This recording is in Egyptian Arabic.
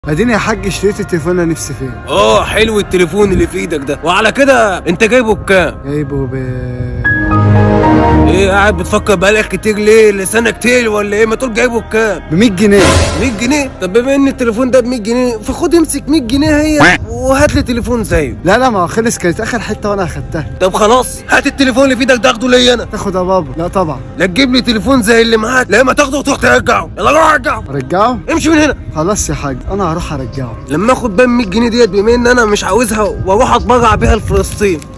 اديني يا حاج اشتريت التليفون انا نفسي فيه اه حلو التليفون اللي في ايدك ده وعلى كده انت جايبه بكام جايبه ب ايه قاعد بتفكر بقالك كتير ليه لسانك تقل ولا ايه ما تقول جايبه بكام ب 100 جنيه 100 جنيه طب بما ان التليفون ده ب 100 جنيه فخد امسك 100 جنيه هي وهات لي تليفون زيه لا لا ما هو خلص كانت اخر حته وانا اخدتها طب خلاص هات التليفون اللي في ايدك ده اخده ليا انا تاخد يا بابا لا طبعا لا تجيب لي تليفون زي اللي معاك لا اما تاخده وتروح ترجعه يلا روح رجعه ارجعه امشي من هنا خلاص يا حاج انا هروح ارجعه لما اخد بقى 100 جنيه ديت بما ان انا مش عاوزها واروح اتبرع بيها لفلسطين